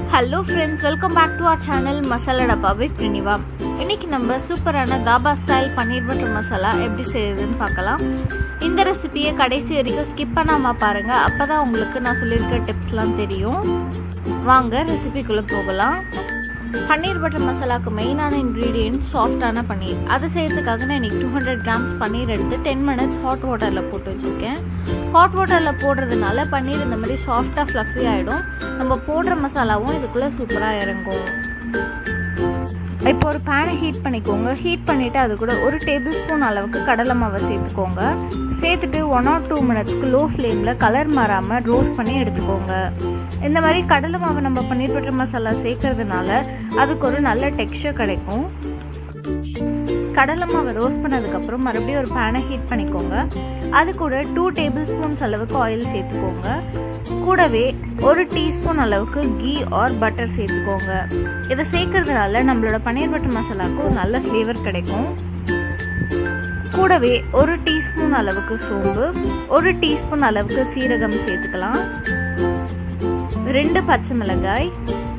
hello friends welcome back to our channel masala dabba with Priniva இன்னைக்கு நம்ம சூப்பரான தாபா ஸ்டைல் பன்னீர் பட்டர் மசாலா எப்படி செய்யுதுன்னு பார்க்கலாம் இந்த ரெசிபியை கடைசி வரைக்கும் ஸ்கிப் பண்ணாமல் பாருங்கள் அப்போ தான் உங்களுக்கு நான் சொல்லியிருக்க டிப்ஸ்லாம் தெரியும் வாங்க ரெசிபிக்குள்ளே போகலாம் பன்னீர் பட்டர் மசாலாவுக்கு மெயினான இன்க்ரீடியன்ட் சாஃப்டான பன்னீர் அதை செய்யறதுக்காக நான் இன்றைக்கி டூ ஹண்ட்ரட் கிராம்ஸ் பன்னீர் எடுத்து டென் மினிட்ஸ் ஹாட் வாட்டரில் போட்டு வச்சுருக்கேன் ஹாட் வாட்டரில் போடுறதுனால பன்னீர் இந்த மாதிரி சாஃப்டாக ஃப்ளஃபி ஆகிடும் நம்ம போடுற மசாலாவும் இதுக்குள்ளே சூப்பராக இறங்கும் இப்போ ஒரு பேனை ஹீட் பண்ணிக்கோங்க ஹீட் பண்ணிவிட்டு அது கூட ஒரு டேபிள் ஸ்பூன் அளவுக்கு கடலை மாவை சேர்த்துக்கோங்க சேர்த்துட்டு ஒன் ஆர் டூ மினிட்ஸ்க்கு லோ ஃப்ளேமில் கலர் மாறாமல் ரோஸ்ட் பண்ணி எடுத்துக்கோங்க இந்த மாதிரி கடலை மாவை நம்ம பன்னீர் பட்டர் மசாலா சேர்க்கறதுனால அதுக்கு ஒரு நல்ல டெக்ஸ்டர் கிடைக்கும் கடலை மாவை ரோஸ்ட் பண்ணதுக்கப்புறம் மறுபடியும் ஒரு பேனை ஹீட் பண்ணிக்கோங்க அது கூட டூ டேபிள் ஸ்பூன்ஸ் அளவுக்கு ஆயில் சேர்த்துக்கோங்க கூடவே ஒரு டீஸ்பூன் அளவுக்கு கீ ஆர் பட்டர் சேர்த்துக்கோங்க இதை சேர்க்கறதுனால நம்மளோட பன்னீர் பட்டர் மசாலாவுக்கு ஒரு நல்ல ஃப்ளேவர் கிடைக்கும் கூடவே ஒரு டீஸ்பூன் அளவுக்கு சோம்பு ஒரு டீஸ்பூன் அளவுக்கு சீரகம் சேர்த்துக்கலாம் ரெண்டு பச்சை மிளகாய்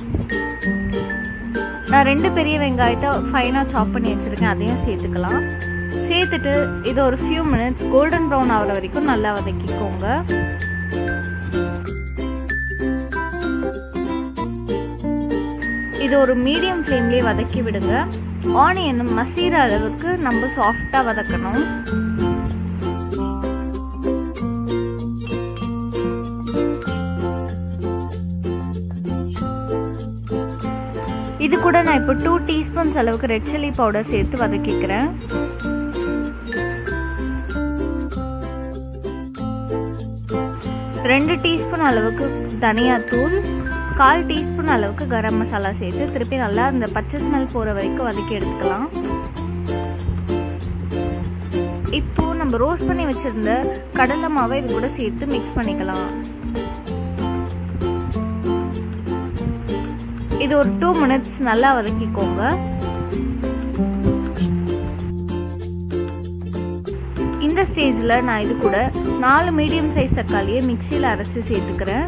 நான் ரெண்டு பெரிய வெங்காயத்தை ஃபைனாக சாப் பண்ணி வச்சுருக்கேன் அதையும் சேர்த்துக்கலாம் சேர்த்துட்டு இதை ஒரு ஃபியூ மினிட்ஸ் கோல்டன் ப்ரௌன் ஆகிற வரைக்கும் நல்லா வதக்கிக்கோங்க இது ஒரு மீடியம் ஃப்ளேம்லேயே வதக்கி விடுங்க ஆனியன் மசீர அளவுக்கு நம்ம சாஃப்டாக வதக்கணும் இது கூட நான் இப்போ டூ டீஸ்பூன்ஸ் அளவுக்கு ரெட் சில்லி பவுடர் சேர்த்து வதக்கிக்கிறேன் ரெண்டு டீஸ்பூன் அளவுக்கு தனியாத்தூள் கால் டீஸ்பூன் அளவுக்கு கரம் மசாலா சேர்த்து திருப்பி நல்லா அந்த பச்சை ஸ்மெல் போகிற வரைக்கும் வதக்கி எடுத்துக்கலாம் இப்போ நம்ம ரோஸ்ட் பண்ணி வச்சிருந்த கடலை மாவை இது கூட சேர்த்து மிக்ஸ் பண்ணிக்கலாம் இது ஒரு டூ மினிட்ஸ் நல்லா வதக்கிக்கோங்க இந்த ஸ்டேஜில் நான் இது கூட நாலு மீடியம் சைஸ் தக்காளியை மிக்சியில் அரைச்சி சேர்த்துக்கிறேன்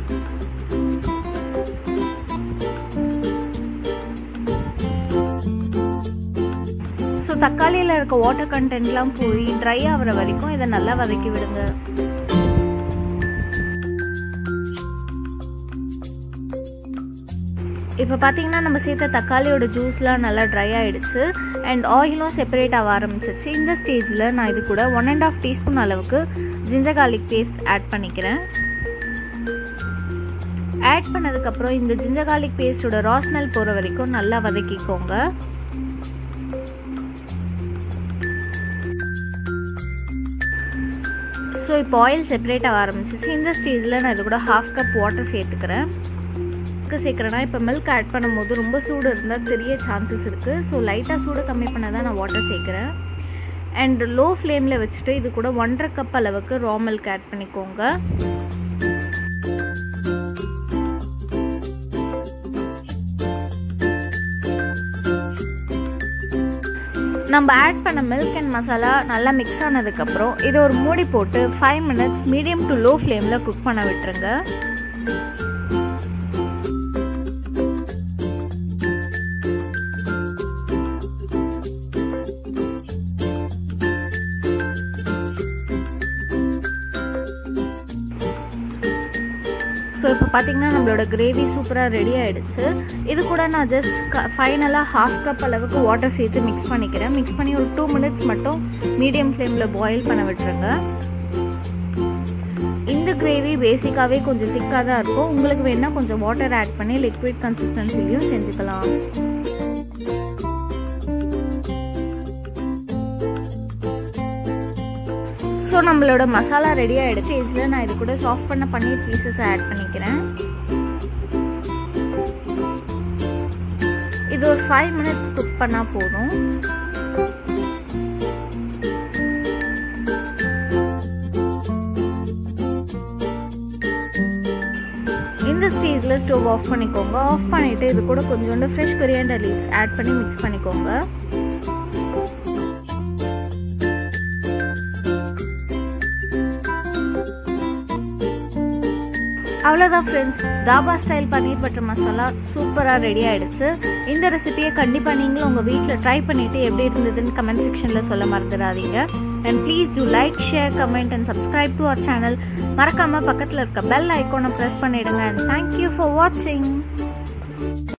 ஸோ தக்காளியில் இருக்க வாட்டர் கண்டென்ட்லாம் போய் ட்ரை ஆகிற வரைக்கும் இதை நல்லா வதக்கி விடுங்க இப்போ பார்த்தீங்கன்னா நம்ம சேர்த்த தக்காளியோட ஜூஸ்லாம் நல்லா ட்ரை ஆகிடுச்சு அண்ட் ஆயிலும் செப்பரேட் ஆக ஆரம்பிச்சிருச்சு இந்த ஸ்டேஜில் நான் இது கூட ஒன் அண்ட் ஆஃப் டீஸ்பூன் அளவுக்கு ஜிஞ்சர் கார்லிக் பேஸ்ட் ஆட் பண்ணிக்கிறேன் ஆட் பண்ணதுக்கப்புறம் இந்த ஜிஞ்சர் கார்லிக் பேஸ்டோட ரா ஸ்மெல் போகிற வரைக்கும் நல்லா வதக்கிக்கோங்க ஸோ இப்போ ஆயில் செப்பரேட் ஆக ஆரம்பிச்சிச்சு இந்த ஸ்டேஜில் நான் இது கூட ஹாஃப் கப் வாட்டர் சேர்த்துக்கிறேன் மில்க்கு சேர்க்குறேன்னா இப்போ மில்க் ஆட் பண்ணும்போது ரொம்ப சூடு இருந்தால் தெரிய சான்சஸ் இருக்குது ஸோ லைட்டாக சூடு கம்மி பண்ண தான் நான் வாட்டர் சேர்க்குறேன் அண்ட் லோ ஃப்ளேமில் வச்சுட்டு இது கூட ஒன்றரை கப் அளவுக்கு ரா மில்க் ஆட் பண்ணிக்கோங்க நம்ம ஆட் பண்ண மில்க் அண்ட் மசாலா நல்லா மிக்ஸ் ஆனதுக்கப்புறம் இதை ஒரு மூடி போட்டு five minutes medium to low ஃப்ளேமில் குக் பண்ண விட்டுருங்க ஸோ இப்போ பார்த்தீங்கன்னா நம்மளோட கிரேவி சூப்பராக ரெடி ஆகிடுச்சு இது கூட நான் ஜஸ்ட் க ஃபைனலாக ஹாஃப் கப் அளவுக்கு வாட்டர் சேர்த்து மிக்ஸ் பண்ணிக்கிறேன் மிக்ஸ் பண்ணி ஒரு டூ மினிட்ஸ் மட்டும் மீடியம் ஃப்ளேமில் பாயில் பண்ண விட்டுருங்க இந்த கிரேவி பேசிக்காகவே கொஞ்சம் திக்காக தான் இருக்கும் உங்களுக்கு வேணால் கொஞ்சம் வாட்டர் ஆட் பண்ணி லிக்விட் கன்சிஸ்டன்சிலையும் செஞ்சுக்கலாம் ஸோ நம்மளோட மசாலா ரெடி ஆகிடுச்சு ஸ்டேஜில் நான் இது கூட சாஃப்ட் பண்ண பன்னீர் பீசஸ் ஆட் பண்ணிக்கிறேன் இது ஒரு ஃபைவ் மினிட்ஸ் குக் பண்ணால் போதும் இந்த ஸ்டேஜில் ஸ்டவ் ஆஃப் பண்ணிக்கோங்க ஆஃப் பண்ணிவிட்டு இது கூட கொஞ்சோண்டு ஃப்ரெஷ் கொரியாண்டர் லீவ்ஸ் ஆட் பண்ணி மிக்ஸ் பண்ணிக்கோங்க அவ்வளோதான் friends dhaba style paneer butter masala சூப்பராக ரெடி ஆகிடுச்சு இந்த ரெசிபியை கண்டிப்பாக நீங்களும் உங்கள் வீட்டில் ட்ரை பண்ணிவிட்டு எப்படி இருந்ததுன்னு கமெண்ட் செக்ஷனில் சொல்ல மறந்துடாதீங்க and please do like share comment and subscribe to our channel மறக்காமல் பக்கத்தில் இருக்க பெல் ஐக்கோனை ப்ரெஸ் பண்ணிவிடுங்க அண்ட் தேங்க்யூ ஃபார் வாட்சிங்